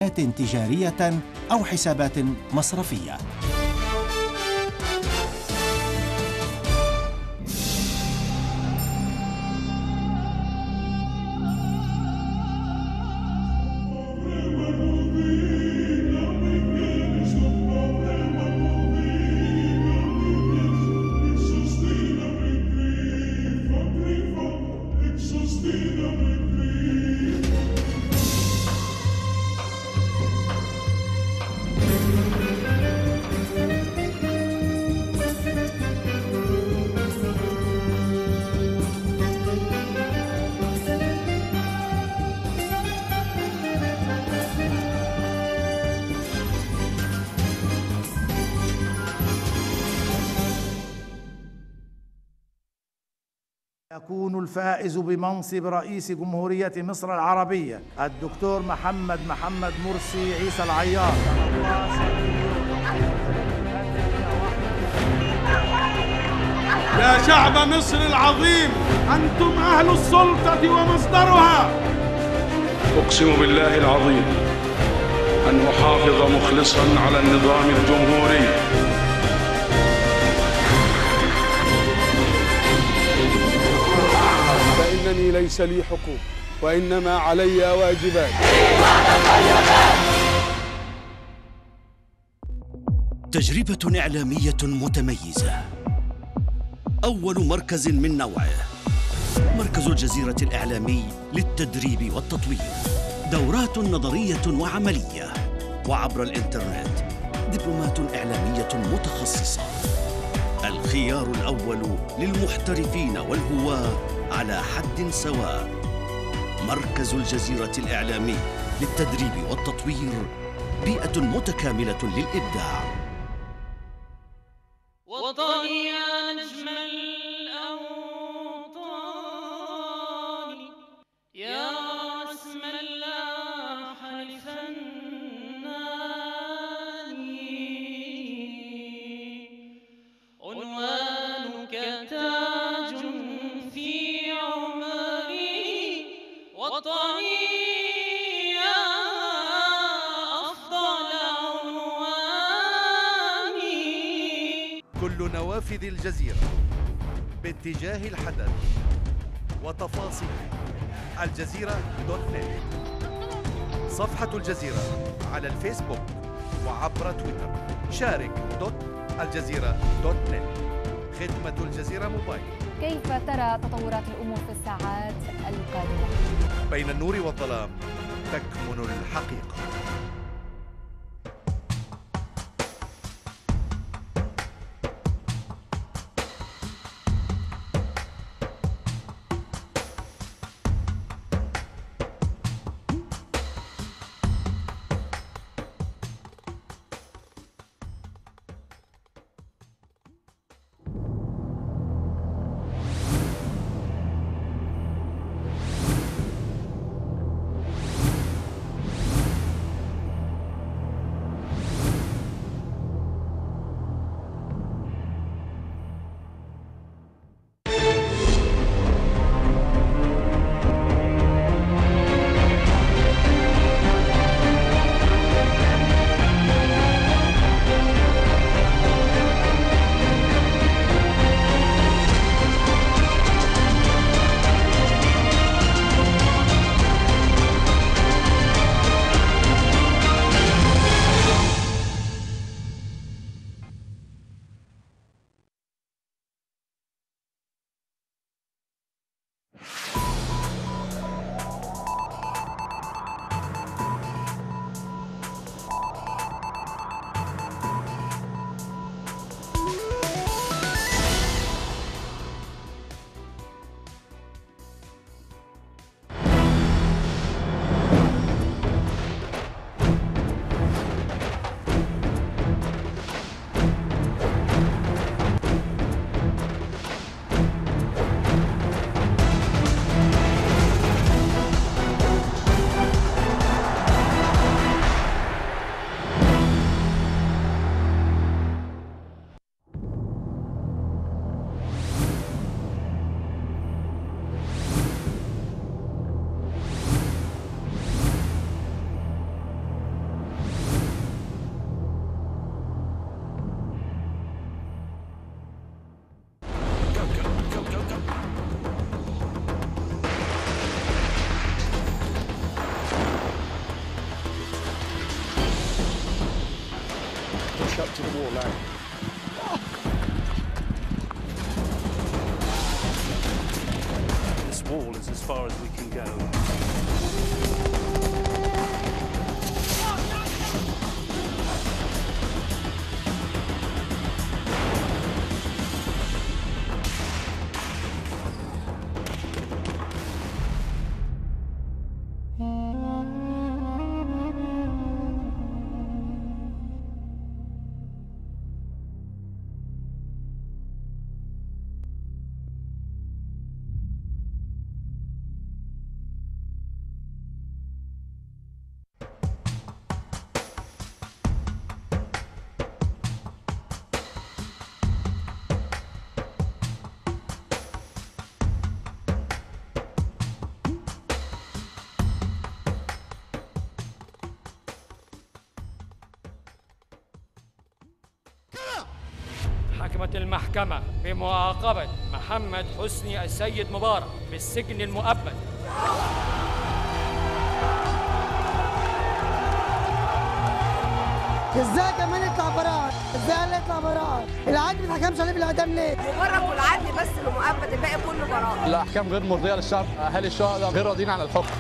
حسابات تجاريه او حسابات مصرفيه يكون الفائز بمنصب رئيس جمهورية مصر العربية الدكتور محمد محمد مرسي عيسى العيار يا شعب مصر العظيم أنتم أهل السلطة ومصدرها أقسم بالله العظيم أن أحافظ مخلصا على النظام الجمهوري فإنني ليس لي حقوق وإنما علي واجبات تجربة إعلامية متميزة أول مركز من نوعه مركز الجزيرة الإعلامي للتدريب والتطوير دورات نظرية وعملية وعبر الإنترنت دبلومات إعلامية متخصصة الخيار الأول للمحترفين والهواة على حد سواء مركز الجزيرة الإعلامي للتدريب والتطوير بيئة متكاملة للإبداع وطني يا نجم الأوطان يا اسم اللاح لفناني عنوانك تاج في عمري وطني يا أفضل عنواني كل نوافذ الجزيرة باتجاه الحدث وتفاصيل الجزيرة دوت نت صفحة الجزيرة على الفيسبوك وعبر تويتر شارك دوت الجزيرة دوت نت خدمة الجزيرة موبايل كيف ترى تطورات الأمور في الساعات القادمة؟ بين النور والظلام تكمن الحقيقة back up to the wall line. This wall is as far as we can go. حكمت المحكمة بمعاقبة محمد حسني السيد مبارك بالسجن المؤبد ازاي كمان يطلع براءة؟ ازاي قال يطلع براءة؟ العدل ما اتحكمش عليه بالاعدام ليه؟ مجرد والعدل بس اللي مؤبد الباقي كله براءة الاحكام غير مرضيه للشعب اهالي الشهداء غير راضيين عن الحكم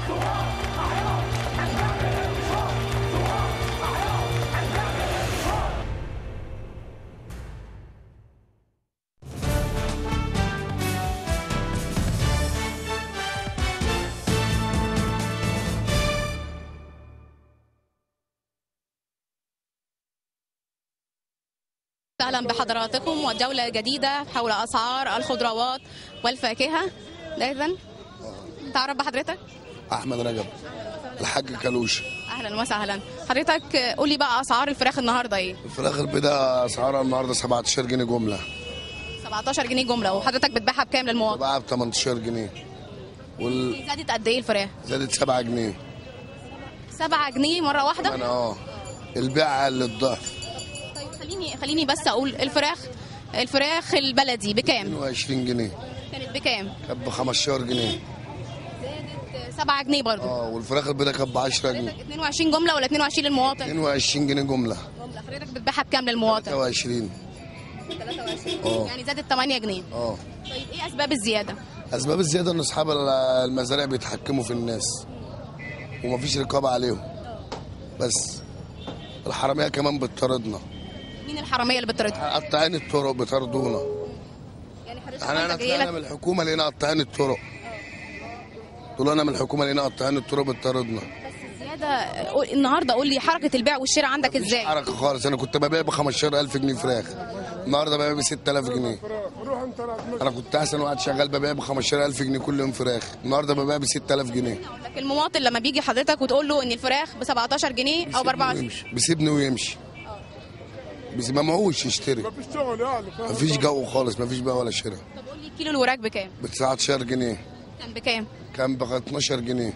اهلا بحضراتكم وجوله جديده حول اسعار الخضروات والفاكهه اذا تعرف بحضرتك احمد رجب الحاج كالوش اهلا وسهلا حضرتك قول لي بقى اسعار الفراخ النهارده ايه الفراخ البيضاء اسعارها النهارده 17 جنيه جمله 17 جنيه جمله وحضرتك بتبيعها بكام للمواطن بقى ب 18 جنيه وال زادت قد ايه الفراخ زادت 7 جنيه 7 جنيه مره واحده انا اه البيع اقل الضعف طيب خليني خليني بس اقول الفراخ الفراخ البلدي بكام 22 جنيه كانت بكام كانت ب 15 جنيه زادت 7 جنيه برضه اه والفراخ البيضاء كانت ب 10 جنيه 22 جمله ولا 22 للمواطن 22 جنيه جمله جمله حضرتك بتبيعها بكام للمواطن 23 23 اه. يعني زادت 8 جنيه اه طيب ايه اسباب الزياده اسباب الزياده ان اصحاب المزارع بيتحكموا في الناس ومفيش رقابه عليهم بس الحراميه كمان بتطاردنا مين الحراميه اللي بتطردها قطاعين الطرق بيطاردونا يعني حضرتك يعني انا عندك إيه طلعنا لك- من الحكومه لقينا قطاعين الطرق طلعنا من الحكومه لقينا قطاعين الطرق بتطاردنا زياده قول- النهارده قول لي حركه البيع والشراء عندك ازاي حركه خالص انا كنت ببيع ب 15000 جنيه فراخ النهارده ببيع ب 6000 جنيه انا كنت احسن واحد شغال ببيع ب 15000 جنيه كل يوم فراخ النهارده ببيع ب 6000 جنيه لكن المواطن لما بيجي حضرتك وتقول له ان الفراخ ب 17 جنيه او ب 24 ويمشي بيسيبني ويمشي بس ما معهوش يشتري مفيش شغل يعني مفيش جو خالص مفيش بقى ولا شراء طب قول لي كيلو الوراك بكام ب 19 جنيه كان بكام كان ب 12 جنيه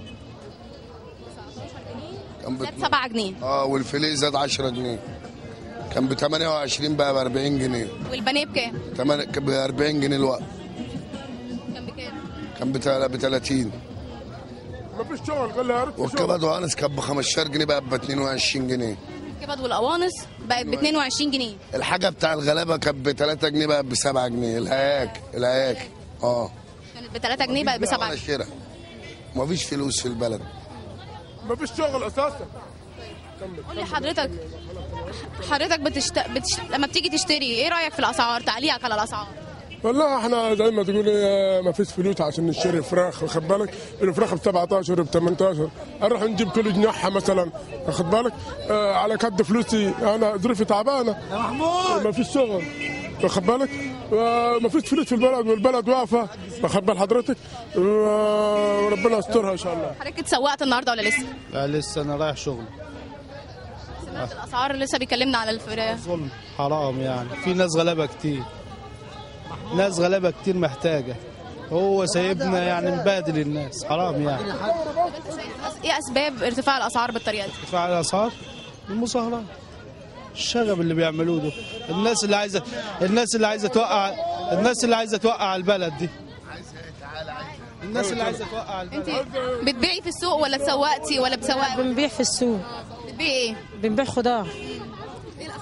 كان ب زاد 7 جنيه اه والفيليه زاد 10 جنيه كان ب 28 بقى ب 40 جنيه والبانيه بكام تمن- كان ب 40 جنيه الوقت كان بكام كان ب 30 مفيش شغل قال لي يا ريت في شغل والكبد وانس كان ب 15 جنيه بقى ب 22 جنيه الكبد والقوانص بقت ب 22 جنيه الحاجه بتاع الغلابه كانت ب 3 جنيه بقى ب 7 جنيه الهياك الهياك اه كانت ب 3 جنيه بقت ب 7 ولا جنيه شراء مفيش فلوس في البلد مفيش شغل اساسا قول لي حضرتك حضرتك بتشت... بتشت... لما بتيجي تشتري ايه رايك في الاسعار تعليقك على الاسعار والله احنا زي ما تقول إيه، ما فيش فلوس عشان نشتري فراخ واخد بالك الفراخ ب 17 ب 18 نروح نجيب كل جناحها مثلا واخد بالك آه على قد فلوسي انا ظروفي تعبانه يا محمود ما فيش شغل واخد بالك آه، ما فيش فلوس في البلد والبلد واقفه واخد بال حضرتك آه، وربنا يسترها ان شاء الله حضرتك اتسوقت النهارده ولا لسه لا لسه انا رايح شغل سمعت الاسعار لسه بيكلمنا على الفراخ ظلم حرام يعني في ناس غلابه كتير ناس غلابه كتير محتاجه هو سايبنا يعني مبادل الناس حرام يعني ايه اسباب ارتفاع الاسعار بالطريقه دي ارتفاع الاسعار المظاهرات الشغب اللي بيعملوه ده الناس اللي عايزه الناس اللي عايزه توقع الناس اللي عايزه توقع البلد دي الناس اللي عايزه توقع البلد انت بتبيعي في السوق ولا اتسوقتي ولا بسواق بنبيع في السوق بتبيعي ايه بنبيع خضار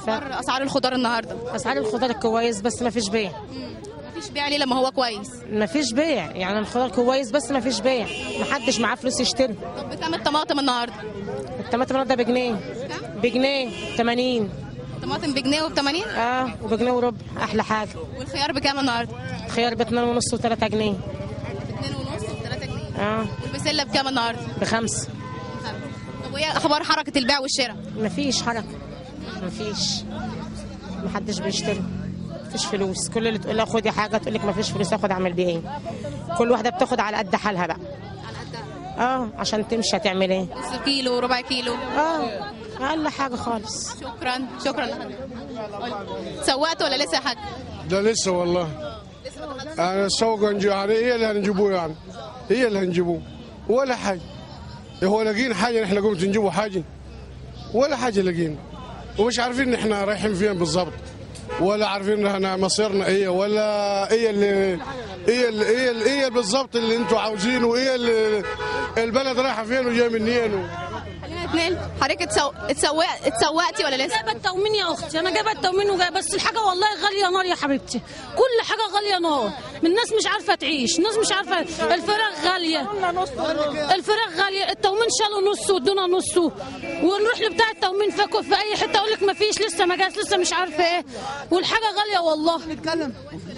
أخبار اسعار الخضار النهارده اسعار الخضار كويس بس ما فيش بيع مفيش بيع ليه لما هو كويس ما فيش بيع يعني الخضار كويس بس ما فيش بيع ما حدش معاه فلوس يشتري طب بكام الطماطم النهارده الطماطم النهارده بجنيه بجنيه 80 الطماطم بجنيه وب 80 اه وبجنيه وربع احلى حاجه والخيار بكام النهارده خيار ب 2 ونص و3 جنيه 2 ونص و 3 جنيه اه والبسله بكام النهارده بخمسه طب وايه اخبار حركه البيع والشراء ما فيش حركه ما فيش ما حدش بيشتري مفيش فلوس كل اللي تقول لها خدي حاجه تقول لك ما فيش فلوس اخد اعمل بيه ايه كل واحده بتاخد على قد حالها بقى اه عشان تمشي هتعمل ايه نص كيلو ربع كيلو اه اقل حاجه خالص شكرا شكرا لحضرتك سوقت ولا لسه يا حاج ده لسه والله انا السوق هنجي- يعني ايه اللي هنجيبوه يعني ايه اللي هنجيبوه ولا حاجه هو لاقيين حاجه احنا قمت نجيبوا حاجه ولا حاجه لاقيين ومش عارفين احنا رايحين فين بالظبط ولا عارفين احنا مصيرنا ايه ولا ايه اللي ايه اللي ايه اللي ايه بالظبط اللي انتوا عاوزينه وايه اللي البلد رايحه فين وجايه منين و... خلينا نتنقل حضرتك اتسوق اتسوق اتسوقتي ولا لسه جايبه التومين يا اختي انا جايبه التومين وجايبه بس الحاجه والله غاليه نار يا حبيبتي كل حاجه غاليه نار الناس مش عارفه تعيش الناس مش عارفه الفراخ غاليه الفراخ غاليه التومين شالوا نصه وادونا نصه ونروح لبتاع التومين فاكو في اي حته اقول لك ما فيش لسه ما جاش لسه مش عارفه ايه والحاجه غاليه والله نتكلم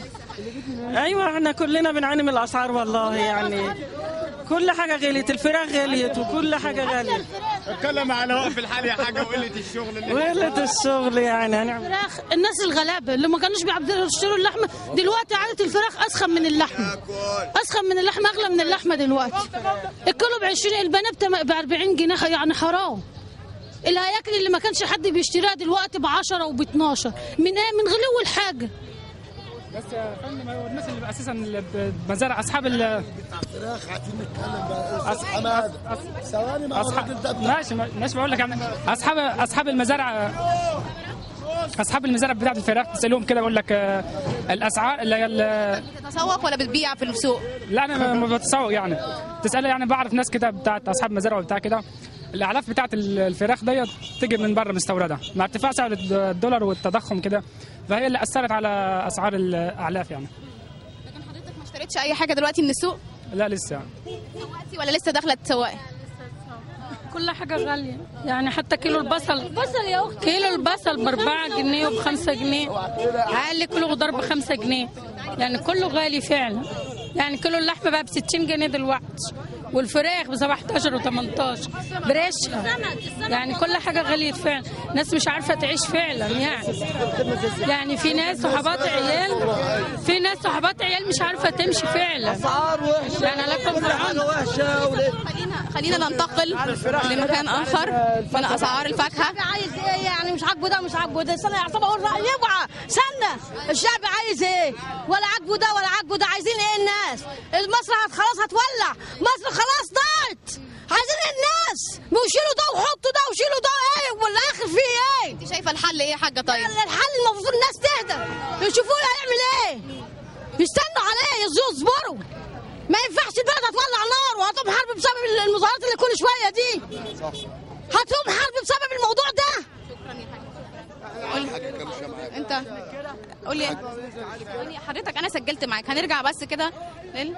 ايوه احنا كلنا بنعاني من الاسعار والله يعني كل حاجه غليت الفراخ غليت وكل حاجه غاليه اتكلم على وقف الحال يا حاجه وقله الشغل اللي وقله الشغل يعني هنعمل الفراخ الناس الغلابه اللي ما كانوش بيعرفوا يشتروا اللحمه دلوقتي عادت الفراخ اسخن من اللحمه اسخن من اللحمه اغلى من اللحمه دلوقتي الكيلو ب 20 البانيه ب 40 جنيه يعني حرام الهياكل اللي ما كانش حد بيشتريها دلوقتي ب 10 وب 12 من ايه من غلو الحاجه بس يا فندم هو الناس اللي اساسا اللي بمزارع اصحاب ال فراخ عايزين نتكلم بقى أص- حماد ثواني ما أصحاب ماشي ماشي بقول لك يعني اصحاب اصحاب المزارع اصحاب المزارع بتاعت الفراخ تسالهم كده بقول لك آه، الاسعار اللي هي ال- بتتسوق ولا بتبيع في السوق لا انا ما- ما بتسوق يعني تسال يعني بعرف ناس كده بتاعت اصحاب مزارع وبتاع كده الاعلاف بتاعت ال- الفراخ ديت تيجي من بره مستورده مع ارتفاع سعر الد- الدولار والتضخم كده فهي اللي اثرت على اسعار الاعلاف يعني ما اشتريتش اي حاجه دلوقتي من السوق لا لسه سوقتي ولا لسه داخله تسوقي كل حاجة غالية يعني حتى كيلو البصل بصل يا أختي كيلو البصل بأربعة جنيه وبخمسة جنيه أقل كيلو خضار بخمسة جنيه يعني كله غالي فعلا يعني كيلو اللحمة بقى بستين جنيه دلوقتي والفراخ ب 17 و18 بريشها يعني كل حاجة غليت فعلا ناس مش عارفة تعيش فعلا يعني يعني في ناس صحبات عيال في ناس صحبات عيال مش عارفة تمشي فعلا اسعار وحشه يعني لكم في العون وحشه وليه خلينا ننتقل لمكان اخر من اسعار الفاكهه عايز ايه يعني مش عاجبه ده مش عاجبه ده استنى يا عصام اقول رايي اوعى استنى الشعب عايز ايه ولا عاجبه ده ولا عاجبه ده عايزين ايه الناس مصر هت- خلاص هتولع مصر خلاص ضاعت عايزين ايه الناس وشيلوا ده وحطوا ده وشيلوا ده ايه والاخر فيه ايه انت شايفه الحل ايه يا حاجه طيب الحل المفروض الناس تهدى يشوفوا له هيعمل ايه يستنوا عليه يصبروا ما ينفعش البلد هتولع نار وهتقوم حرب بسبب المظاهرات اللي كل شويه دي هتقوم حرب بسبب الموضوع ده انت قول لي قولي حضرتك انا سجلت معاك هنرجع بس كده لل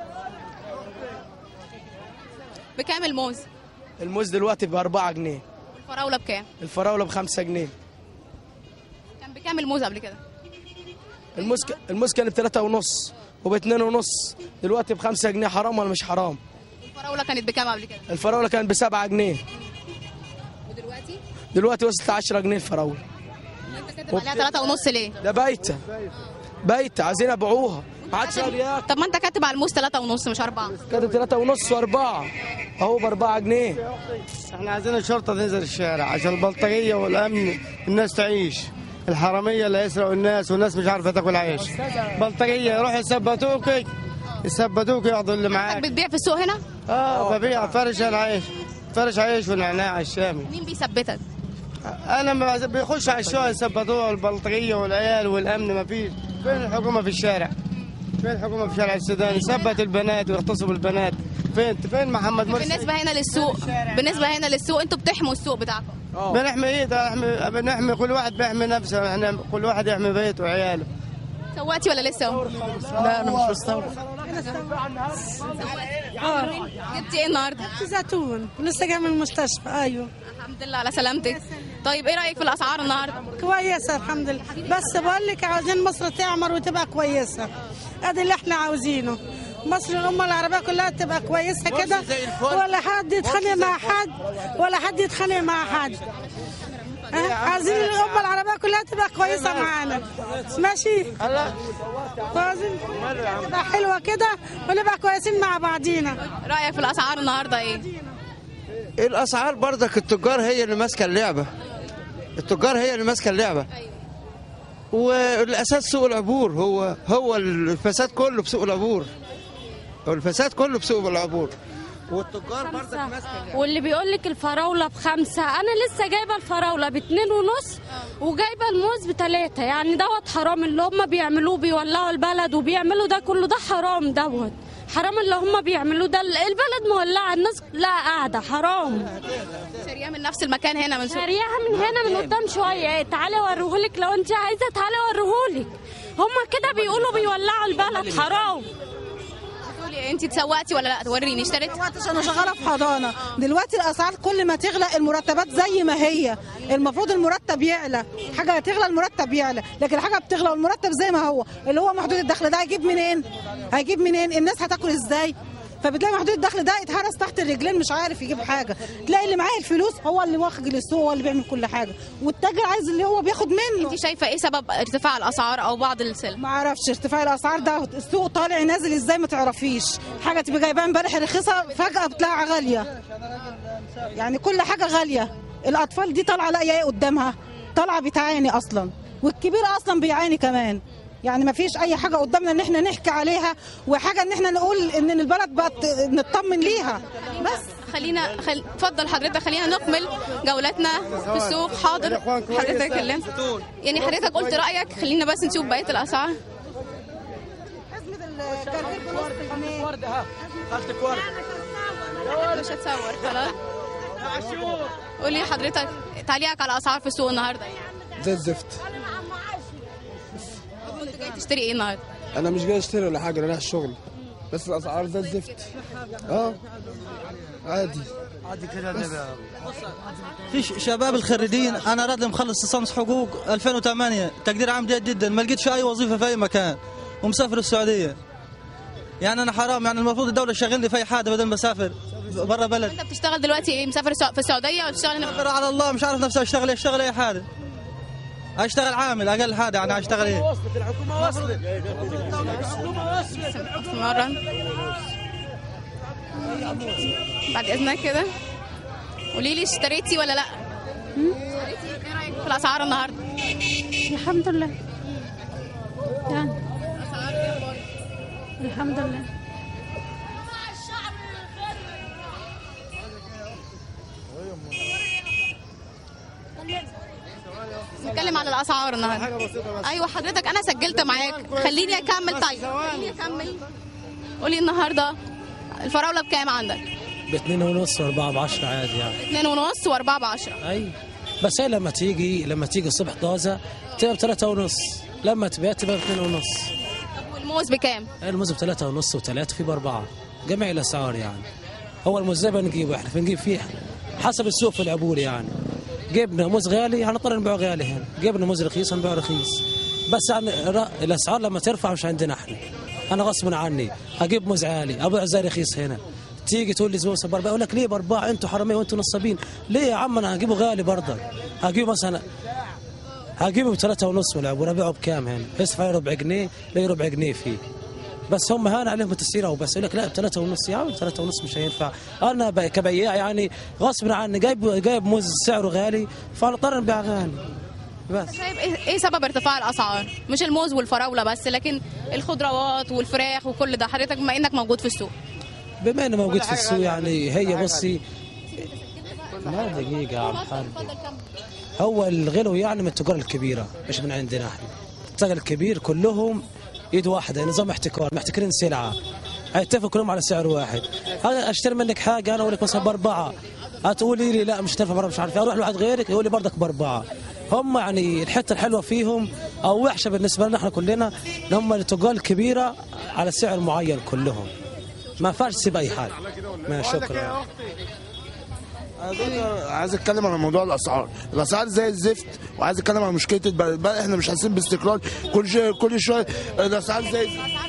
بكام الموز الموز دلوقتي ب 4 جنيه الفراوله بكام الفراوله ب 5 جنيه كان بكام الموز قبل كده الموز ك... الموز كان ب 3 ونص وب 2 ونص دلوقتي ب 5 جنيه حرام ولا مش حرام الفراوله كانت بكام قبل كده الفراوله كانت ب 7 جنيه ودلوقتي دلوقتي وصلت 10 جنيه الفراوله انت كاتب عليها 3 ونص ليه ده بايته بايته عايزين يبيعوها ما عادش راضي ياكل طب ما انت كاتب على الموز 3 ونص مش 4 كانت 3 ونص واربعه اهو ب 4 جنيه احنا عايزين الشرطه تنزل الشارع عشان البلطجيه والامن الناس تعيش الحراميه اللي يسرقوا الناس والناس مش عارفه تاكل عيش بلطجيه يروحوا يثبتوك يثبتوك ياخدوا اللي معاك بتبيع في السوق هنا اه ببيع فرش العيش فرش عيش ونعناع الشامي مين بيثبتك انا ما بيخش على الشقق يثبتوه البلطجيه والعيال والامن ما فيش فين الحكومه في الشارع فين الحكومه في شارع السودان يثبت البنات ويغتصبوا البنات فين انت فين محمد مرسي بالنسبه هنا للسوق بالنسبه هنا للسوق انتوا بتحموا السوق بتاعكم بنحمي ايه ده نحمي بنحمي كل واحد بيحمي نفسه احنا كل واحد يحمي بيته وعياله سوقتي ولا لسه لا انا مش مستوعب جبتي ايه النهارده زيتون لسه جاي من المستشفى ايوه الحمد لله على سلامتك طيب ايه رايك في الاسعار النهارده كويسه الحمد لله بس بقول لك عاوزين مصر تعمر وتبقى كويسه ادي اللي احنا عاوزينه مصر الأمة العربية كلها تبقى كويسة كده ولا حد يتخانق مع حد ولا حد يتخانق مع حد ها؟ عايزين الأمة العربية كلها تبقى كويسة معانا ماشي عايزين تبقى حلوة كده ونبقى كويسين مع بعضينا رايك في الاسعار النهارده ايه الاسعار برضك التجار هي اللي ماسكه اللعبه التجار هي اللي ماسكه اللعبه والاساس سوق العبور هو هو الفساد كله بسوق العبور هو الفساد كله بسوق العبور والتجار برضك ماسكه واللي بيقول لك الفراوله بخمسه انا لسه جايبه الفراوله باتنين ونص وجايبه الموز بتلاته يعني دوت حرام اللي هم بيعملوه بيولعوا البلد وبيعملوا ده كله ده حرام دوت حرام اللي هم بيعملوه ده البلد مولعه الناس لا قاعده حرام شارياه من نفس المكان هنا من سوق شارياها من هنا من قدام شويه إيه، تعالي اوريهولك لو انت عايزه تعالي اوريهولك هم كده بيقولوا بيولعوا البلد حرام بتقولي انت اتسوقتي ولا لا وريني اشتريت انا شغاله في حضانه دلوقتي الاسعار كل ما تغلى المرتبات زي ما هي المفروض المرتب يعلى حاجه تغلى المرتب يعلى لكن حاجه بتغلى والمرتب زي ما هو اللي هو محدود الدخل ده هيجيب منين هيجيب منين الناس هتاكل ازاي فبتلاقي محدود الدخل ده يتهرس تحت الرجلين مش عارف يجيب حاجه تلاقي اللي معاه الفلوس هو اللي واخد السوق هو اللي بيعمل كل حاجه والتاجر عايز اللي هو بياخد منه انت شايفه ايه سبب ارتفاع الاسعار او بعض السلع ما اعرفش ارتفاع الاسعار ده السوق طالع نازل ازاي ما تعرفيش حاجه تبقى جايباها امبارح رخيصه فجاه بتلاقي غاليه يعني كل حاجه غاليه الاطفال دي طالعه لاقيه ايه قدامها طالعه بتعاني اصلا والكبير اصلا بيعاني كمان يعني ما فيش اي حاجه قدامنا ان احنا نحكي عليها وحاجه ان احنا نقول ان البلد بقت نطمن ليها بس خلينا خل... اتفضل حضرتك خلينا نكمل جولتنا في السوق حاضر حضرتك اتكلمت يعني حضرتك قلت رايك خلينا بس نشوف بقيه الاسعار ورده ها خدتك ورده مش هتصور خلاص قولي حضرتك تعليقك على الاسعار في السوق النهارده زي الزفت كنت جاي تشتري ايه النهارده انا مش جاي اشتري ولا حاجه انا رايح الشغل بس الاسعار زي الزفت اه عادي عادي كده في ش- شباب الخريجين انا راتب مخلص لصنص حقوق 2008 تقدير عام جيد جدا ما لقيتش اي وظيفه في اي مكان ومسافر السعوديه يعني انا حرام يعني المفروض الدوله تشغلني في اي حاجه بدل ما اسافر برا بلد انت بتشتغل دلوقتي ايه مسافر السع- في السعوديه ولا بتشتغل هنا أقدر على الله مش عارف نفسي اشتغل ايه اشتغل اي حاجه اشتغل عامل اقل حاجه يعني اشتغل ايه الحكومه وصلت مرة بعد اذنك كده قولي لي اشتريتي ولا لا اشتريتي ايه رايك في الاسعار النهارده الحمد لله يعني الحمد لله نتكلم على الاسعار النهارده ايوه حضرتك انا سجلت معاك خليني اكمل طيب خليني اكمل قولي النهارده الفراوله بكام عندك باثنين ونص واربعة بعشرة عادي يعني اتنين ونص واربعة بعشرة اي بس هي لما تيجي لما تيجي الصبح طازة تبقى بثلاثة ونص لما تبيع تبقى باثنين ونص طب والموز بكام الموز بثلاثة ونص وثلاثة في بأربعة جميع الأسعار يعني هو الموز زي ما نجيبه احنا بنجيب فيه حسب السوق في العبور يعني جبنا موز غالي هنضطر نبيعه غالي هنا جبنا موز رخيص هنبيعه رخيص بس يعني را- الأسعار لما ترفع مش عندنا احنا أنا غصب عني أجيب موز عالي أبيع زي رخيص هنا تيجي تقول لي زبون باربعه اقول لك ليه باربعه انتوا حراميه وانتوا نصابين ليه يا عم انا هجيبه غالي برضه هجيبه مثلا هجيبه بثلاثة ونص ولا ابيعه بكام هنا يدفع ربع جنيه ليه ربع جنيه فيه بس هم هان عليهم التسعيره وبس يقول لك لا بثلاثة ونص يا عم بثلاثة ونص مش هينفع انا ب- كبياع يعني غصب عني جايب جايب موز سعره غالي فاضطر نبيع غالي بس شايف ايه إيه سبب ارتفاع الاسعار مش الموز والفراوله بس لكن الخضروات والفراخ وكل ده حضرتك بما انك موجود في السوق بما انه موجود في السوق يعني هي بصي لا دقيقة يا عم حاج هو الغلو يعني من التجار الكبيرة مش من عندنا احنا التجار الكبير كلهم ايد واحدة نظام احتكار محتكرين سلعة هيتفقوا كلهم على سعر واحد انا اشتري منك حاجه انا اقول لك مثلا باربعه هتقولي لي لا مش هتنفع مش عارف إيه. اروح لواحد غيرك يقول لي برضك باربعه هم يعني الحته الحلوه فيهم او وحشه بالنسبه لنا احنا كلنا ان هم التجار الكبيره على سعر معين كلهم ما ينفعش تسيب اي حاجه ما شكرا عايز اتكلم عن موضوع الاسعار الاسعار زي الزفت وعايز اتكلم عن مشكله البلد البلد احنا مش حاسين باستقرار كل شيء كل شويه الاسعار زي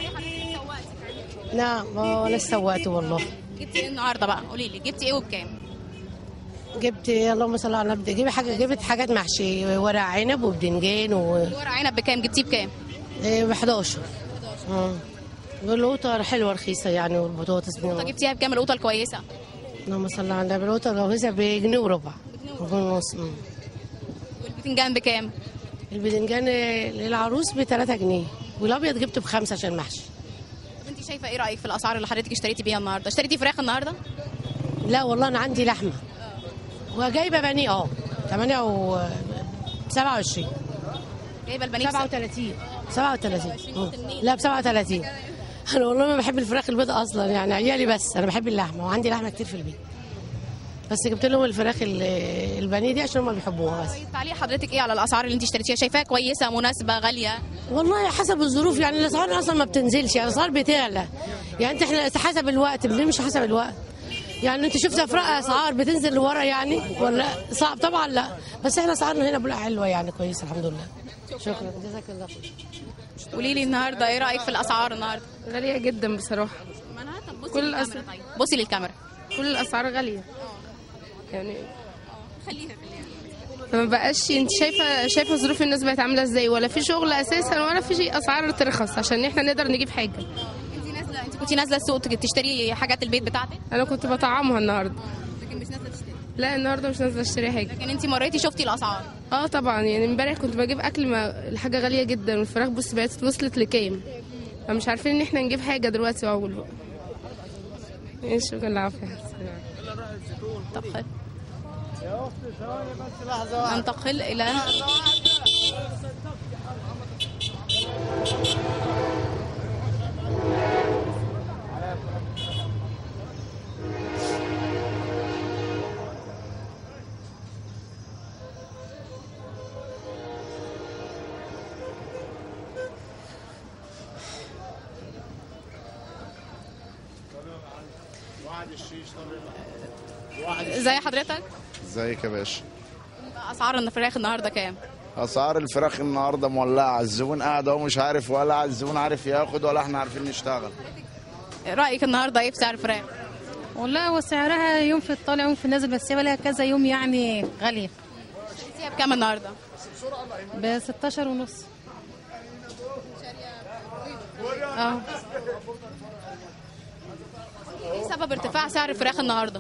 لا ما ولا سوقت والله جبتي ايه النهارده بقى قولي لي جبتي ايه وبكام جبت اللهم صل على النبي جبت حاجه جبت حاجات محشي ورق عنب وبدنجان و ورق عنب بكام جبتيه بكام ب 11 اه والقوطه حلوه رخيصه يعني والبطاطس القوطه جبتيها بكام القوطه الكويسه اللهم صل على النبي القوطه الجوهزه بجنيه وربع جنيه ونص مم. والبتنجان بكام البدنجان للعروس ب 3 جنيه والابيض جبته بخمسه عشان محشي طب انت شايفه ايه رايك في الاسعار اللي حضرتك اشتريتي بيها النهارده اشتريتي فراخ النهارده لا والله انا عندي لحمه وجايبه بني اه 8 و 27 جايبه البانيه 37 37 مم. لا ب 37 انا والله ما بحب الفراخ البيضاء اصلا يعني عيالي بس انا بحب اللحمه وعندي لحمه كتير في البيت بس جبت لهم الفراخ ال- البانيه دي عشان هم بيحبوها بس تعليق حضرتك ايه على الاسعار اللي انت اشتريتيها شايفاها كويسه مناسبه غاليه والله حسب الظروف يعني الاسعار اصلا ما بتنزلش يعني الاسعار بتعلى يعني انت احنا حسب الوقت بنمشي حسب الوقت يعني انت شفت افراق اسعار بتنزل لورا يعني ولا صعب طبعا لا بس احنا اسعارنا هنا بلا حلوه يعني كويسه الحمد لله شكرا جزاك الله خير قولي لي النهارده ايه رايك في الاسعار النهارده غالية جدا بصراحة بصي للكاميرا طيب بصي للكاميرا كل الأسعار غالية يعني خليها فما بقاش انت شايفة شايفة ظروف الناس بقت عاملة ازاي ولا في شغل أساسا ولا في شيء أسعار ترخص عشان احنا نقدر نجيب حاجة انت نازله انت كنتي نازله السوق تشتري حاجات البيت بتاعتك أنا كنت بطعمها النهاردة لكن مش نازله تشتري لا النهاردة مش نازلة اشتري حاجة لكن انت مريتي شفتي الاسعار اه طبعا يعني امبارح كنت بجيب أكل ما الحاجة غالية جدا والفراخ بص بقت وصلت لكام فمش عارفين ان احنا نجيب حاجة دلوقتي وأول بقى ايه شكرا العافية انتقل ننتقل الى ازي حضرتك ازيك يا باشا اسعار الفراخ النهارده كام اسعار الفراخ النهارده مولعه الزبون قاعد اهو مش عارف ولا الزبون عارف ياخد ولا احنا عارفين نشتغل رايك النهارده ايه في سعر الفراخ والله هو سعرها يوم في الطالع يوم في النازل بس هي لها كذا يوم يعني غاليه شفتيها بكام النهارده ب 16 ونص اه ايه سبب ارتفاع سعر الفراخ النهارده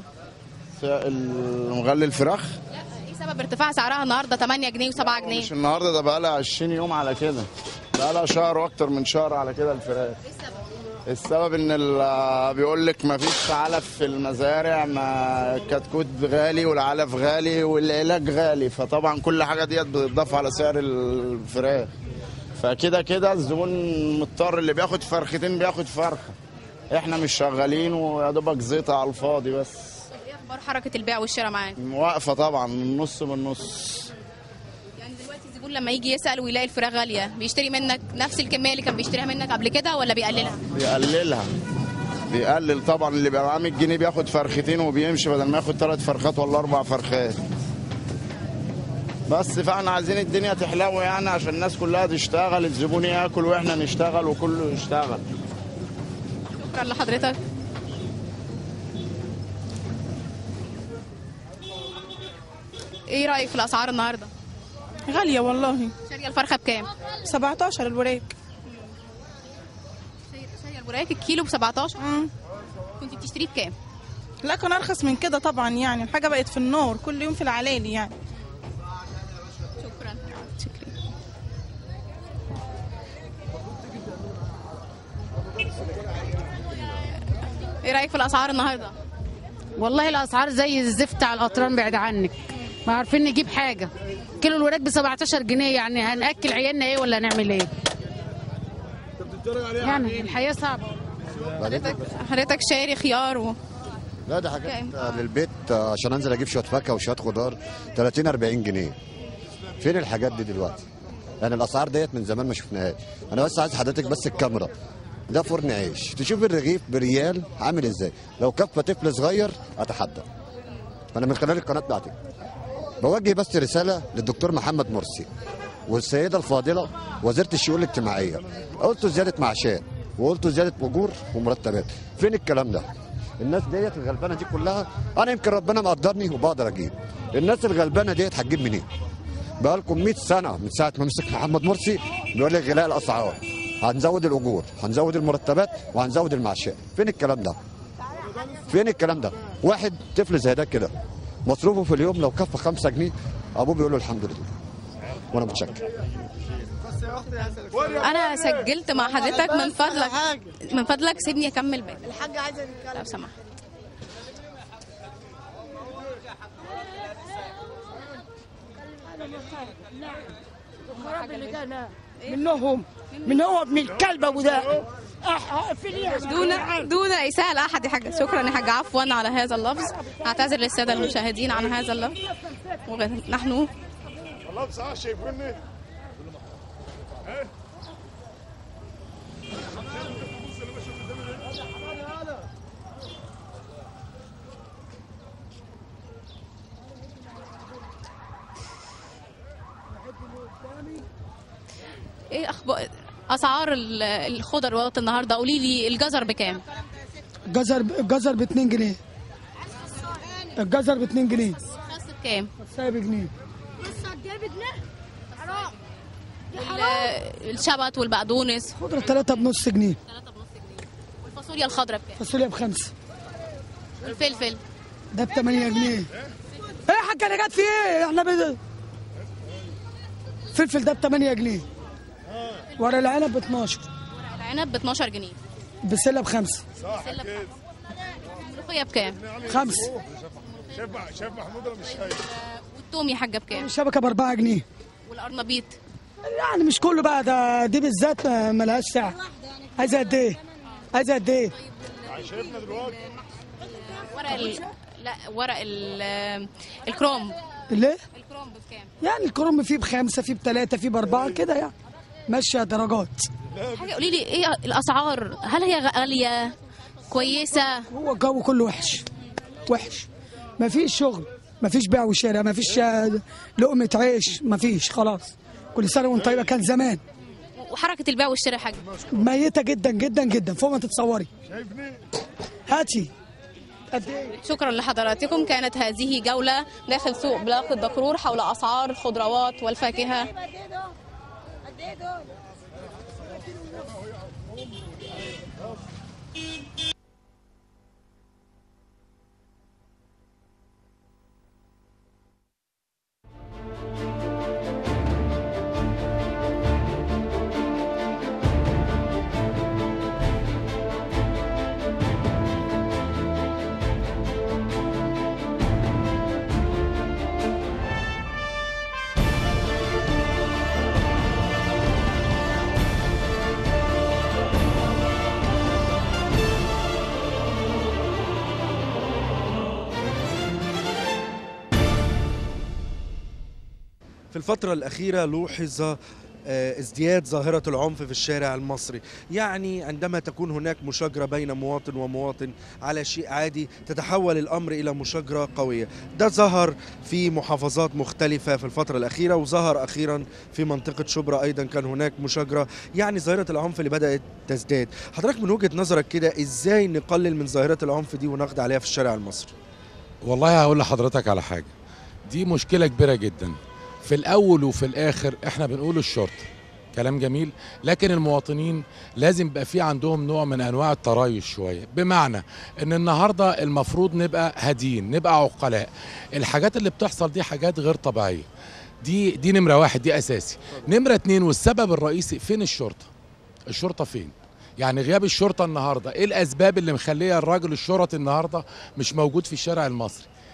مغلي الفراخ ايه سبب ارتفاع سعرها النهارده 8 جنيه و7 جنيه مش النهارده ده بقى لها 20 يوم على كده بقى لها شهر واكتر من شهر على كده الفراخ السبب ان ال- بيقول لك ما فيش علف في المزارع ما الكتكوت غالي والعلف غالي والعلاج غالي فطبعا كل حاجه ديت بتضاف على سعر الفراخ فكده كده الزبون مضطر اللي بياخد فرختين بياخد فرخه احنا مش شغالين ويا دوبك زيطه على الفاضي بس ايه اخبار حركه البيع والشراء معاك واقفه طبعا النص بالنص يعني دلوقتي الزبون لما يجي يسال ويلاقي الفراخ غاليه بيشتري منك نفس الكميه اللي كان بيشتريها منك قبل كده ولا بيقللها بيقللها بيقلل طبعا اللي بيبقى معاه 100 جنيه بياخد فرختين وبيمشي بدل ما ياخد ثلاث فرخات ولا اربع فرخات بس فاحنا عايزين الدنيا تحلو يعني عشان الناس كلها تشتغل الزبون ياكل واحنا نشتغل وكله يشتغل شكرا لحضرتك ايه رايك في الاسعار النهارده غالية والله شاريه الفرخه بكام 17 الوراك شاريه الوراك الكيلو ب 17 كنت بتشتريه بكام لا كان ارخص من كده طبعا يعني الحاجة بقت في النور كل يوم في العلالي يعني شكرا ايه رايك في الاسعار النهارده والله الاسعار زي الزفت على القطران بعد عنك ما عارفين نجيب حاجه كيلو الوراك ب 17 جنيه يعني هناكل عيالنا ايه ولا هنعمل ايه يعني الحياه صعبه حضرتك حضرتك شاري خيار و... لا ده حاجات للبيت آه، عشان انزل اجيب شويه فاكهه وشويه خضار 30 40 جنيه فين الحاجات دي دلوقتي يعني الاسعار ديت من زمان ما شفناهاش انا بس عايز حضرتك بس الكاميرا ده فرن عيش تشوف الرغيف بريال عامل ازاي لو كفه طفل صغير اتحدى انا من خلال القناه بتاعتي بوجه بس رساله للدكتور محمد مرسي والسيده الفاضله وزيره الشؤون الاجتماعيه قلتوا زياده معاشات وقلتوا زياده اجور ومرتبات فين الكلام ده الناس ديت الغلبانه دي كلها انا يمكن ربنا مقدرني وبقدر اجيب الناس الغلبانه ديت هتجيب منين بقالكم 100 سنه من ساعه ما مسك محمد مرسي بيقول لك غلاء الاسعار هنزود الاجور هنزود المرتبات وهنزود المعاشات فين الكلام ده فين الكلام ده واحد طفل زي ده كده مصروفه في اليوم لو كفى 5 جنيه ابوه بيقول له الحمد لله وانا متشكر انا سجلت مع حضرتك من فضلك من فضلك سيبني اكمل باقي الحاجة عايزة تتكلم لو سمحت منهم من هو ابن الكلب ابو ده دون دون اساءه لاحد يا حاجه شكرا يا حاجه عفوا على هذا اللفظ اعتذر للساده المشاهدين عن هذا اللفظ ونحن والله بصراحه شايفيني ايه اخبار اسعار ال- الخضروات النهارده قولي لي الجزر بكام الجزر الجزر ب 2 جنيه الجزر ب 2 جنيه بكام سايب جنيه ال- الشبت والبقدونس خضرة 3 بنص جنيه والفاصوليا الخضراء بكام فاصوليا بخمسة الفلفل ده ب 8 جنيه ايه يا حاجة انا جت في ايه احنا بد... فلفل ده ب 8 جنيه ورق العنب ب 12 العنب ب 12 جنيه بسلة بخمسة البسلة بخمسة. الملوخيه بكام خمسة شايف شايف محمود ولا مش شايف؟ والثوم يا حاجه بكام الشبكة ب 4 جنيه والقرنبيط يعني مش كله بقى ده دي بالذات ما- ملهاش سعر عايزة قد ايه؟ عايزة قد ايه؟ شايفنا دلوقتي ورق ال... لا ورق ال... الكروم ليه؟ الكروم بكام يعني الكرنب فيه بخمسة فيه بثلاثة فيه بأربعة كده يعني ماشية درجات حاجه قولي لي ايه الاسعار هل هي غاليه كويسه هو الجو كله وحش وحش مفيش شغل مفيش بيع وشراء مفيش آه، لقمة عيش مفيش خلاص كل سنة وانت طيبة كان زمان وحركه البيع والشراء حاجه ميتة جدا جدا جدا فوق ما تتصوري هاتي قد ايه؟ شكرا لحضراتكم كانت هذه جولة داخل سوق بلاق الدكرور حول أسعار الخضروات والفاكهة في الفترة الأخيرة لوحظ آه، ازدياد ظاهرة العنف في الشارع المصري يعني عندما تكون هناك مشاجرة بين مواطن ومواطن على شيء عادي تتحول الأمر إلى مشاجرة قوية ده ظهر في محافظات مختلفة في الفترة الأخيرة وظهر أخيرا في منطقة شبرا أيضا كان هناك مشاجرة يعني ظاهرة العنف اللي بدأت تزداد حضرتك من وجهة نظرك كده إزاي نقلل من ظاهرة العنف دي ونقضي عليها في الشارع المصري والله هقول لحضرتك على حاجة دي مشكلة كبيرة جدا في الأول وفي الآخر إحنا بنقول الشرطة كلام جميل لكن المواطنين لازم يبقى في عندهم نوع من أنواع التريث شوية بمعنى إن النهاردة المفروض نبقى هاديين نبقى عقلاء الحاجات اللي بتحصل دي حاجات غير طبيعية دي دي نمرة واحد دي أساسي نمرة اتنين والسبب الرئيسي فين الشرطة الشرطة فين يعني غياب الشرطة النهاردة ايه الاسباب اللي مخليه الراجل الشرطي النهاردة مش موجود في الشارع المصري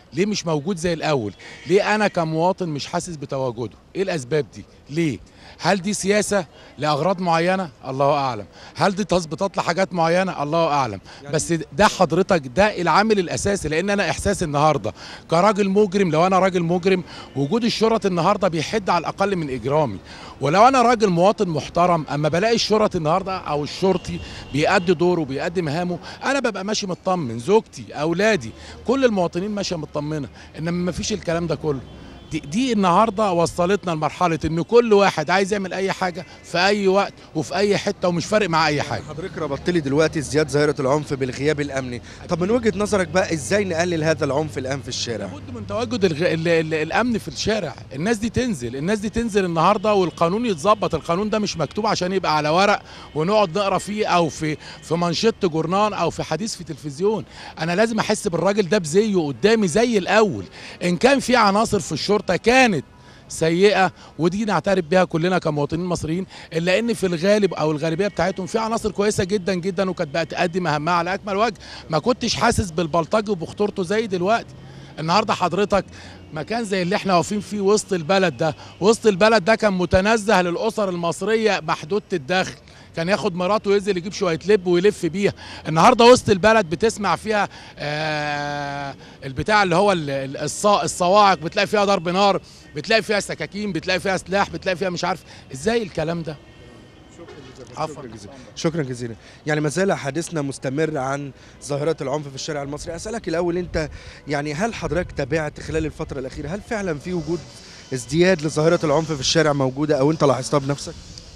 ليه مش موجود زي الاول ليه انا كمواطن مش حاسس بتواجده ايه الاسباب دي ليه هل دي سياسه لاغراض معينه الله اعلم هل دي تظبيطات لحاجات معينه الله اعلم بس ده حضرتك ده العامل الاساسي لان انا احساسي النهارده كراجل مجرم لو انا راجل مجرم وجود الشرط النهارده بيحد على الاقل من اجرامي ولو انا راجل مواطن محترم اما بلاقي الشرط النهارده او الشرطي بيأدي دوره بيأدي مهامه انا ببقى ماشي مطمن زوجتي اولادي كل المواطنين ماشيه مطمنه انما ما فيش الكلام ده كله دي, دي النهارده وصلتنا لمرحله ان كل واحد عايز يعمل اي حاجه في اي وقت وفي اي حته ومش فارق معاه اي حاجه حضرتك ربطت لي دلوقتي ازدياد ظاهره العنف بالغياب الامني طب من وجهه نظرك بقى ازاي نقلل هذا العنف الان في الشارع من تواجد الغ... ال... ال... الامن في الشارع الناس دي تنزل الناس دي تنزل النهارده والقانون يتظبط القانون ده مش مكتوب عشان يبقى على ورق ونقعد نقرا فيه او في في منشط جورنان او في حديث في تلفزيون انا لازم احس بالراجل ده بزيه قدامي زي الاول ان كان في عناصر في الشرطه كانت سيئه ودي نعترف بها كلنا كمواطنين مصريين الا ان في الغالب او الغالبيه بتاعتهم في عناصر كويسه جدا جدا وكانت بقى تقدم مهامها على اكمل وجه ما كنتش حاسس بالبلطجه وبخطورته زي دلوقتي النهارده حضرتك مكان زي اللي احنا واقفين فيه وسط البلد ده وسط البلد ده كان متنزه للاسر المصريه محدوده الدخل كان ياخد مراته وينزل يجيب شويه لب ويلف بيها النهارده وسط البلد بتسمع فيها آه البتاع اللي هو ال- ال- الصا- الصواعق بتلاقي فيها ضرب نار بتلاقي فيها سكاكين بتلاقي فيها سلاح بتلاقي فيها مش عارف ازاي الكلام ده عفوا جزيلا شكرا جزيلا يعني ما زال حديثنا مستمر عن ظاهرة العنف في الشارع المصري أسألك الأول أنت يعني هل حضرتك تابعت خلال الفترة الأخيرة هل فعلا في وجود ازدياد لظاهرة العنف في الشارع موجودة أو أنت لاحظتها بنفسك؟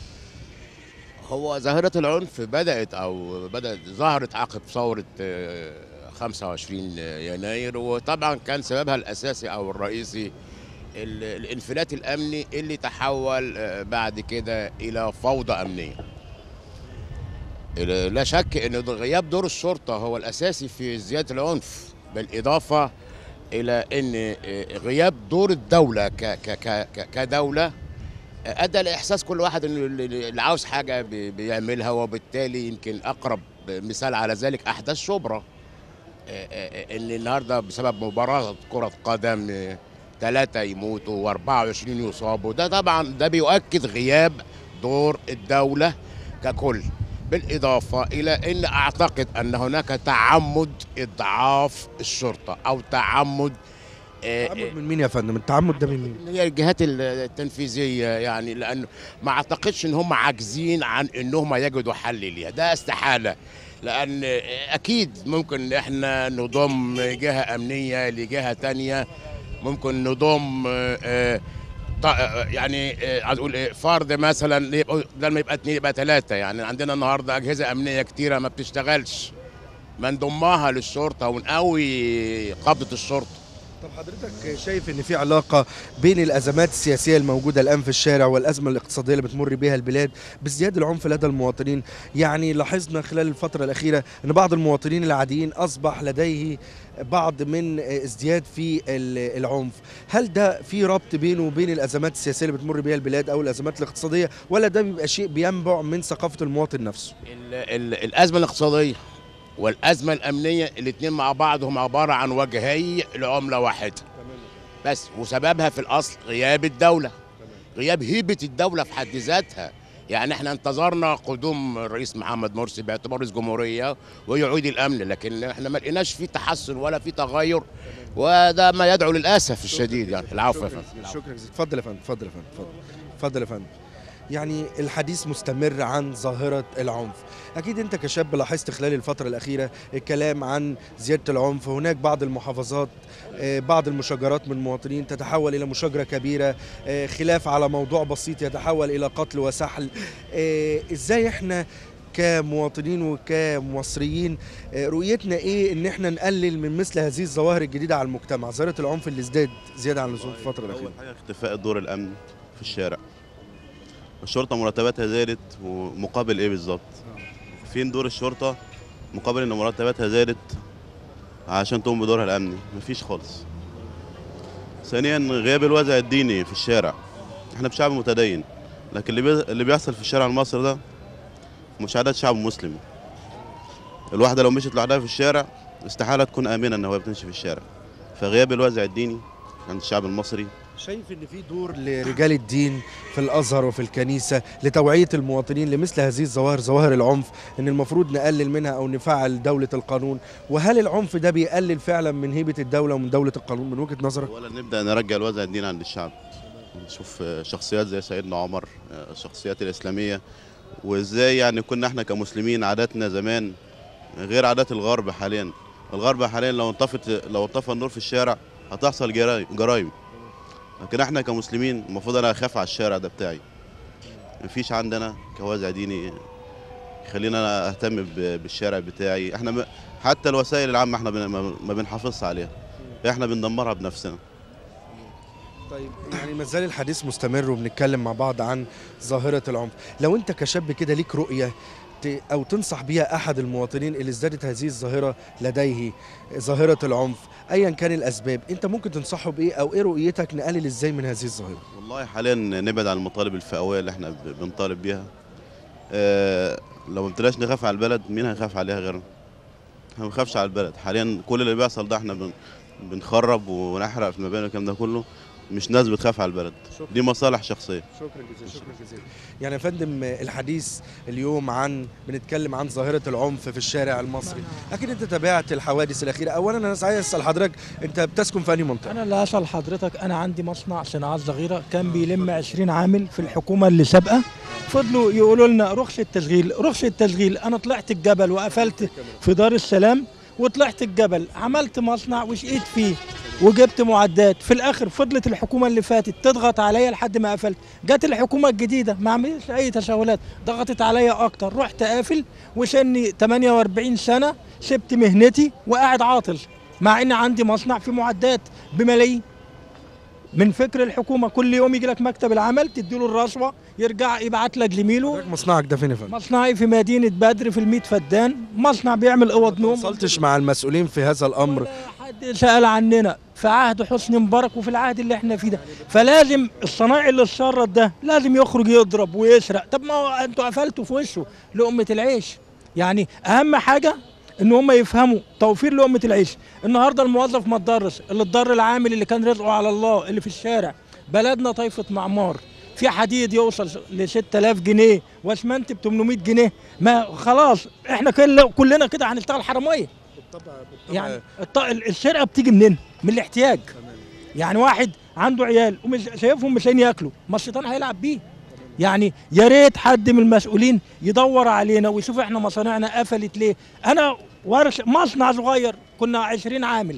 هو ظاهرة العنف بدأت أو بدأت ظهرت عقب ثورة آه، 25 يناير وطبعا كان سببها الأساسي أو الرئيسي ال- الانفلات الأمني اللي تحول آه، بعد كده إلى فوضى أمنية لا شك أن غياب دور الشرطة هو الأساسي في زيادة العنف بالإضافة إلى أن آه، غياب دور الدولة ك- ك- ك- ك- كدولة ادى لاحساس كل واحد انه اللي اللي عاوز حاجه بي- بيعملها وبالتالي يمكن اقرب مثال على ذلك احداث شبرا آه، آه، ان النهارده بسبب مباراه كره قدم ثلاثه يموتوا و24 يصابوا ده طبعا ده بيؤكد غياب دور الدوله ككل بالاضافه الى ان اعتقد ان هناك تعمد اضعاف الشرطه او تعمد تعمد من مين يا فندم؟ التعمد ده من مين؟ اللي هي الجهات التنفيذيه يعني لانه ما اعتقدش ان هم عاجزين عن انهم يجدوا حل ليها ده استحاله لان اكيد ممكن احنا نضم جهه امنيه لجهه تانية ممكن نضم آه، آه، ط- آه، يعني آه، عايز اقول ايه فرد مثلا يبقوا بدل ما يبقى اتنين يبقى ثلاثه يعني عندنا النهارده اجهزه امنيه كتيره ما بتشتغلش ما نضمها للشرطه ونقوي قبضه الشرطه طب حضرتك شايف ان في علاقه بين الازمات السياسيه الموجوده الان في الشارع والازمه الاقتصاديه اللي بتمر بها البلاد بازدياد العنف لدى المواطنين يعني لاحظنا خلال الفتره الاخيره ان بعض المواطنين العاديين اصبح لديه بعض من ازدياد في ال- العنف هل ده في ربط بينه وبين الازمات السياسيه اللي بتمر بها البلاد او الازمات الاقتصاديه ولا ده بيبقى شيء بينبع من ثقافه المواطن نفسه ال- ال- الازمه الاقتصاديه والازمه الامنيه الاثنين مع بعض هم عباره عن وجهي لعمله واحده بس وسببها في الاصل غياب الدوله غياب هيبه الدوله في حد ذاتها يعني احنا انتظرنا قدوم الرئيس محمد مرسي باعتباره رئيس جمهوريه ويعيد الامن لكن احنا ما لقيناش في تحسن ولا في تغير وده ما يدعو للاسف الشديد يعني العفو يا شكرا فندم جزيلا شكرا جزيلا اتفضل يا فندم اتفضل يا فندم اتفضل اتفضل يا فندم يعني الحديث مستمر عن ظاهرة العنف أكيد أنت كشاب لاحظت خلال الفترة الأخيرة الكلام عن زيادة العنف هناك بعض المحافظات آه، بعض المشاجرات من المواطنين تتحول إلى مشاجرة كبيرة آه، خلاف على موضوع بسيط يتحول إلى قتل وسحل آه، إزاي إحنا كمواطنين وكمصريين آه، رؤيتنا ايه ان احنا نقلل من مثل هذه الظواهر الجديده على المجتمع ظاهره العنف اللي ازداد زياده عن اللزوم في الفتره الاخيره حاجه اختفاء الدور الامن في الشارع الشرطه مرتباتها زادت ومقابل ايه بالظبط فين دور الشرطه مقابل ان مرتباتها زادت عشان تقوم بدورها الامني مفيش خالص ثانيا غياب الوازع الديني في الشارع احنا بشعب متدين لكن اللي بي- اللي بيحصل في الشارع المصري ده مش عادات شعب مسلم الواحده لو مشيت لوحدها في الشارع استحاله تكون امنه ان هو بتمشي في الشارع فغياب الوازع الديني عند الشعب المصري شايف ان في دور لرجال الدين في الازهر وفي الكنيسه لتوعيه المواطنين لمثل هذه الظواهر ظواهر العنف ان المفروض نقلل منها او نفعل دوله القانون وهل العنف ده بيقلل فعلا من هيبه الدوله ومن دوله القانون من وجهه نظرك ولا نبدا نرجع الوازع الديني عند الشعب نشوف آه، شخصيات زي سيدنا عمر آه، الشخصيات الاسلاميه وازاي يعني كنا احنا كمسلمين عاداتنا زمان غير عادات الغرب حاليا الغرب حاليا لو انطفت لو انطفى النور في الشارع هتحصل جرايم جرايم لكن احنا كمسلمين المفروض انا اخاف على الشارع ده بتاعي مفيش عندنا كوازع ديني يخلينا انا اهتم ب- بالشارع بتاعي احنا م- حتى الوسائل العامه احنا بن- ما ما بنحافظش عليها احنا بندمرها بنفسنا طيب يعني ما زال الحديث مستمر وبنتكلم مع بعض عن ظاهرة العنف لو انت كشاب كده ليك رؤية ت- او تنصح بيها احد المواطنين اللي ازدادت هذه الظاهرة لديه ظاهرة العنف ايا كان الاسباب انت ممكن تنصحه بايه او ايه رؤيتك نقلل ازاي من هذه الظاهرة والله حاليا نبعد عن المطالب الفئويه اللي احنا ب- بنطالب بيها اه لو ما ابتداش نخاف على البلد مين هيخاف عليها غيرنا احنا ما بنخافش على البلد حاليا كل اللي بيحصل ده احنا بن بنخرب ونحرق في المباني والكلام ده كله مش ناس بتخاف على البلد دي مصالح شخصيه شكرا جزيلا شكرا جزيلا يعني يا فندم الحديث اليوم عن بنتكلم عن ظاهرة العنف في الشارع المصري اكيد انت تابعت الحوادث الاخيرة اولا انا عايز اسال حضرتك انت بتسكن في انهي منطقة انا اللي اسال حضرتك انا عندي مصنع صناعات صغيره كان بيلم 20 عامل في الحكومه اللي سابقه فضلوا يقولوا لنا رخصه تشغيل رخصه تشغيل انا طلعت الجبل وقفلت في دار السلام وطلعت الجبل عملت مصنع وشقيت فيه وجبت معدات في الاخر فضلت الحكومه اللي فاتت تضغط عليا لحد ما قفلت جت الحكومه الجديده ما عملتش اي تساهلات ضغطت عليا اكتر رحت قافل وسني 48 سنه سبت مهنتي وقاعد عاطل مع ان عندي مصنع فيه معدات بملايين من فكر الحكومه كل يوم يجي لك مكتب العمل تديله الرشوه يرجع يبعت لك زميله مصنعك ده فين يا فندم مصنعي في مدينه بدر في الميت فدان مصنع بيعمل اوض نوم وصلتش مع المسؤولين في هذا الامر حد سال عننا في عهد حسني مبارك وفي العهد اللي احنا فيه ده فلازم الصنايعي اللي اتشرط ده لازم يخرج يضرب ويسرق طب ما هو انتوا قفلتوا في وشه لقمه العيش يعني اهم حاجه ان هم يفهموا توفير لقمه العيش النهارده الموظف ما اتضرش اللي اتضر العامل اللي كان رزقه على الله اللي في الشارع بلدنا طايفه معمار في حديد يوصل ل 6000 جنيه واسمنت ب 800 جنيه ما خلاص احنا كل كلنا كده هنشتغل حراميه يعني الط- السرقه بتيجي منين؟ من الاحتياج يعني واحد عنده عيال ومش شايفهم مش لاقيين ياكلوا ما الشيطان هيلعب بيه يعني يا ريت حد من المسؤولين يدور علينا ويشوف احنا مصانعنا قفلت ليه انا ورش مصنع صغير كنا 20 عامل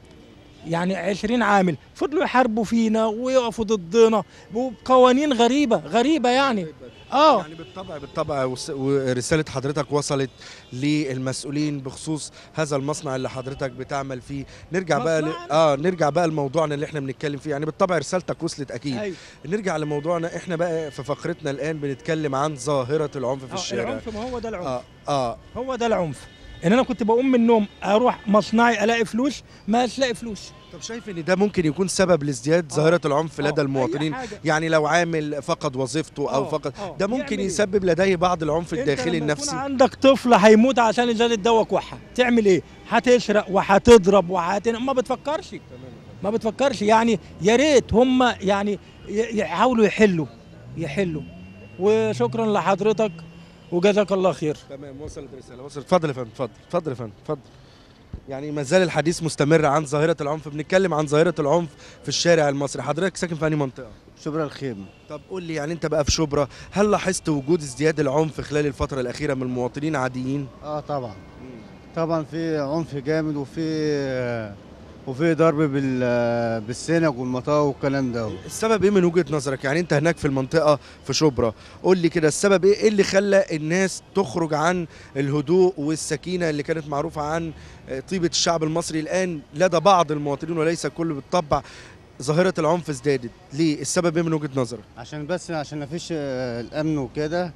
يعني 20 عامل فضلوا يحاربوا فينا ويقفوا ضدنا وبقوانين غريبه غريبه يعني اه يعني بالطبع بالطبع وس- ورساله حضرتك وصلت للمسؤولين بخصوص هذا المصنع اللي حضرتك بتعمل فيه نرجع بقى ل... اه نرجع بقى لموضوعنا اللي احنا بنتكلم فيه يعني بالطبع رسالتك وصلت اكيد أيوة. نرجع لموضوعنا احنا بقى في فقرتنا الان بنتكلم عن ظاهره العنف في آه، الشارع العنف ما هو ده العنف اه اه هو ده العنف ان انا كنت بقوم من النوم اروح مصنعي الاقي فلوس ما الاقي فلوس طب شايف ان ده ممكن يكون سبب لازدياد ظاهره العنف لدى المواطنين حاجة. يعني لو عامل فقد وظيفته او آه، فقد آه. ده ممكن يعمل إيه؟ يسبب لديه بعض العنف أنت الداخلي لما يكون النفسي عندك طفل هيموت عشان ازازه دواء كحه تعمل ايه هتسرق وهتضرب وهت ما بتفكرش ما بتفكرش يعني يا ريت هم يعني ي- يحاولوا يحلوا يحلوا وشكرا لحضرتك وجزاك الله خير تمام وصلت رساله وصلت اتفضل يا فندم اتفضل اتفضل يا فندم اتفضل يعني ما زال الحديث مستمر عن ظاهره العنف بنتكلم عن ظاهره العنف في الشارع المصري حضرتك ساكن في انهي منطقه شبرا الخيمة طب قول لي يعني انت بقى في شبرا هل لاحظت وجود ازدياد العنف خلال الفتره الاخيره من مواطنين عاديين اه طبعا طبعا في عنف جامد وفي وفي ضرب بال بالسنج والمطاوي والكلام ده السبب ايه من وجهه نظرك يعني انت هناك في المنطقه في شبرا قول لي كده السبب ايه ايه اللي خلى الناس تخرج عن الهدوء والسكينه اللي كانت معروفه عن آه، طيبه الشعب المصري الان لدى بعض المواطنين وليس الكل بالطبع ظاهره العنف ازدادت ليه السبب ايه من وجهه نظرك عشان بس عشان ما فيش الامن وكده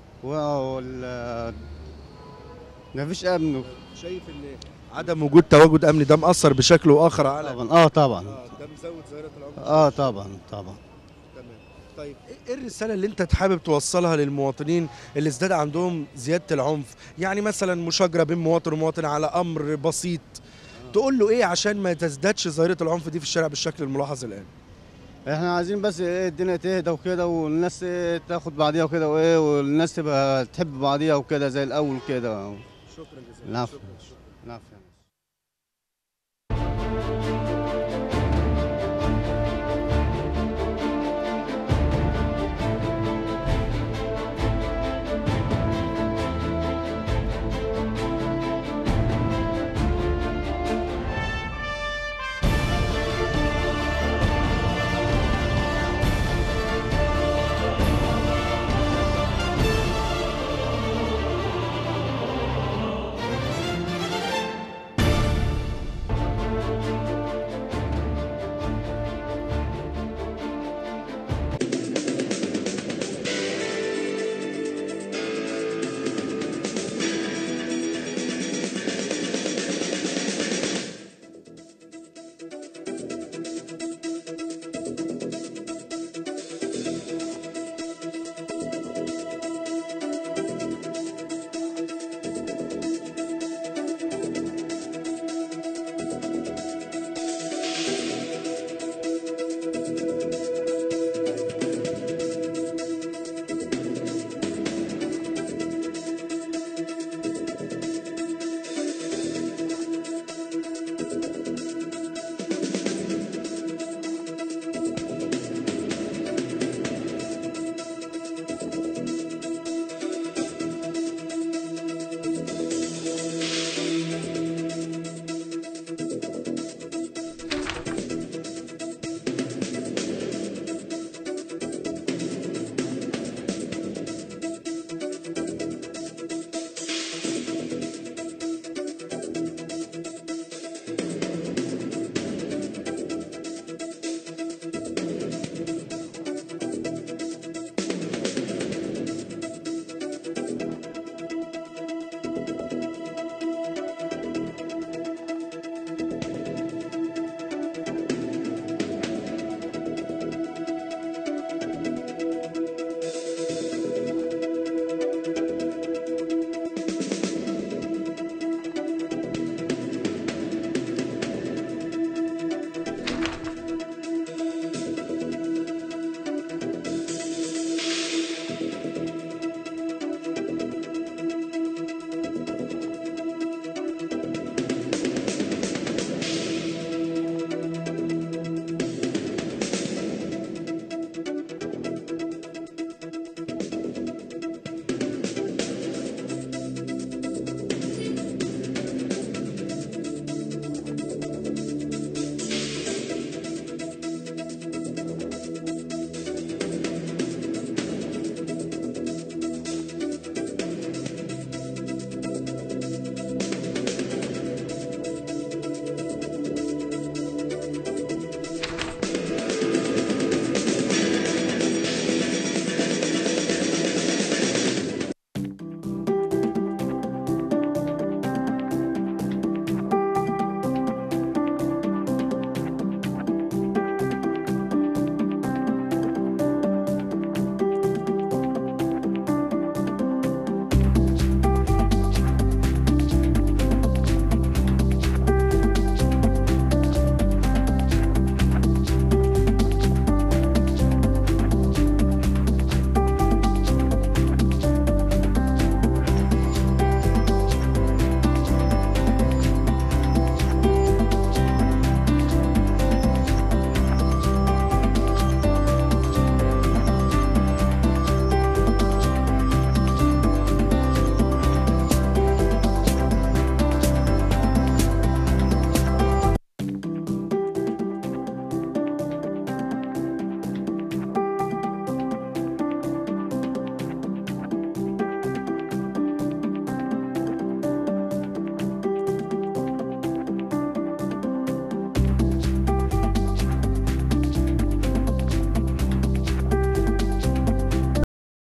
وال ما فيش امن شايف ان عدم وجود تواجد امني ده مأثر بشكل واخر على طبعا اه طبعا ده مزود ظاهره العنف اه طبعا طبعا طيب ايه الرساله اللي انت حابب توصلها للمواطنين اللي ازداد عندهم زياده العنف يعني مثلا مشاجره بين مواطن ومواطن على امر بسيط تقول له ايه عشان ما تزدادش ظاهره العنف دي في الشارع بالشكل الملاحظ الان احنا عايزين بس ايه الدنيا تهدى وكده والناس ايه تاخد بعضيها وكده وايه والناس تبقى تحب بعضيها وكده زي الاول كده شكرا جزيلا العفو العفو